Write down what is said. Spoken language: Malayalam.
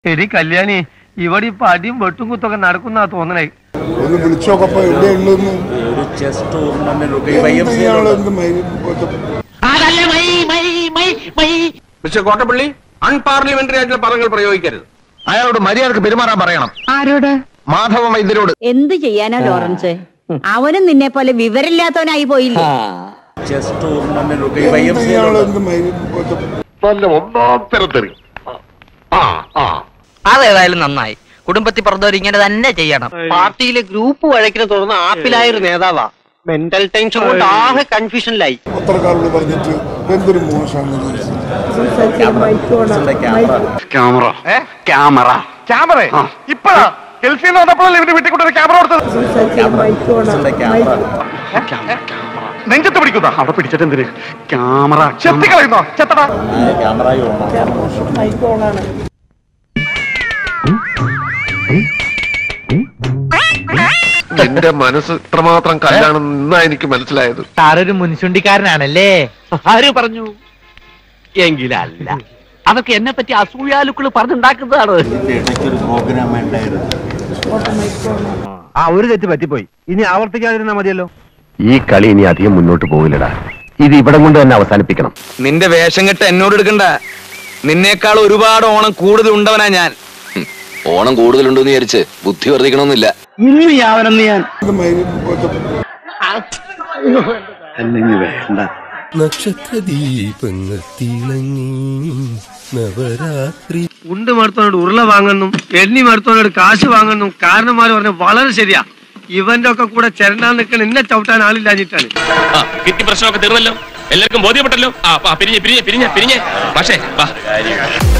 എടി കല്യാണി ഇവിടെ ഇപ്പൊ അടിയും വെട്ടും കുത്തൊക്കെ നടക്കുന്ന തോന്നണേ ഒന്ന് വിളിച്ചോക്കപ്പോ എവിടെയുള്ളതെന്ന് ഒരു ചെസ് ടൂർണമെന്റ് എന്ത് ഇയാളെന്ത് മൈ- മിസ്റ്റർ കോട്ടപ്പള്ളി അൺപാർലമെന്ററി ആയിട്ടുള്ള പദങ്ങൾ പ്രയോഗിക്കരുത് അയാളോട് മര്യാദക്ക് പെരുമാറാൻ പറയണം ആരോട് മാധവ വൈദ്യരോട് എന്ത് ചെയ്യാനാ ലോറൻസ് അവനും നിന്നെ പോലെ വിവരമില്ലാത്തവനായി പോയില്ലേ ചെസ് ടൂർണമെന്റ് എന്ത് ഇയാളെന്ത് മൈ- നല്ല ഒന്നാം തരം തെറി ആ ആ അതേതായാലും നന്നായി കുടുംബത്തിൽ പറഞ്ഞവർ ഇങ്ങനെ തന്നെ ചെയ്യണം പാർട്ടിയിലെ ഗ്രൂപ്പ് വഴക്കിനെ തുടർന്ന് ആപ്പിലായ ഒരു നേതാവാ മെന്റൽ ടെൻഷൻ കൊണ്ട് ആകെ കൺഫ്യൂഷനിലായി പത്രക്കാരോട് പറഞ്ഞിട്ട് എന്തൊരു മോശമാണ് ക്യാമറ ക്യാമറ ക്യാമറ ഇപ്പഴാ ഗൾഫിൽ നിന്ന് വന്നപ്പോഴല്ലേ ഇവന്റെ വീട്ടിൽ കൊണ്ടൊരു ക്യാമറ കൊടുത്തത് നെഞ്ചത്ത് പിടിക്കുന്ന അവിടെ പിടിച്ചിട്ട് എന്തിന് ക്യാമറ ചെത്തി കളയുന്നോ ചെത്തടാ ക്യാമറ ഓണാണ് എന്റെ മനസ്സ് ഇത്രമാത്രം കല്ലാണെന്ന് ഇന്നാ എനിക്ക് മനസ്സിലായത് സാറൊരു മുൻചുണ്ടിക്കാരനാണല്ലേ ആര് പറഞ്ഞു എങ്കിലല്ല അതൊക്കെ എന്നെ പറ്റി അസൂയാലുക്കൾ പറഞ്ഞുണ്ടാക്കുന്നതാണ് ഇടയ്ക്കൊരു പ്രോഗ്രാം വേണ്ടായിരുന്നു ആ ഒരു തെറ്റ് പറ്റിപ്പോയി ഇനി ആവർത്തിക്കാതിരുന്നാ മതിയല്ലോ ഈ കളി ഇനി അധികം മുന്നോട്ട് പോകില്ലടാ ഇത് ഇവിടം കൊണ്ട് തന്നെ അവസാനിപ്പിക്കണം നിന്റെ വേഷം കെട്ട് എന്നോട് എടുക്കണ്ട നിന്നേക്കാൾ ഒരുപാട് ഓണം കൂടുതൽ ഉണ്ടവനാ ഞാൻ ഓണം കൂടുതലുണ്ടെന്ന് വിചാരിച്ച് ബുദ്ധി വർദ്ധിക്കണമെന്നില്ല എന്ത് മൈ- അല്ലെങ്കിൽ വേണ്ട നക്ഷത്രദീപങ്ങൾ തിളങ്ങി നവരാത്രി ഉണ്ട് മടുത്തോനോട് ഉരുള വാങ്ങുന്നു എണ്ണി മടുത്തോനോട് കാശ് വാങ്ങുന്നു കാരണന്മാർ പറഞ്ഞ വളരെ ശരിയാ ഇവന്റെ ഒക്കെ കൂടെ ചെരണ്ടാൻ നിൽക്കണ എന്നെ ചവിട്ടാൻ ആളില്ലാഞ്ഞിട്ടാണ് കിറ്റി പ്രശ്നമൊക്കെ തീർന്നല്ലോ എല്ലാവർക്കും ബോധ്യപ്പെട്ടല്ലോ ആ പിരിഞ്ഞ് പിരിഞ്ഞ് പിരിഞ്ഞ് പിരിഞ്ഞ് പക്ഷേ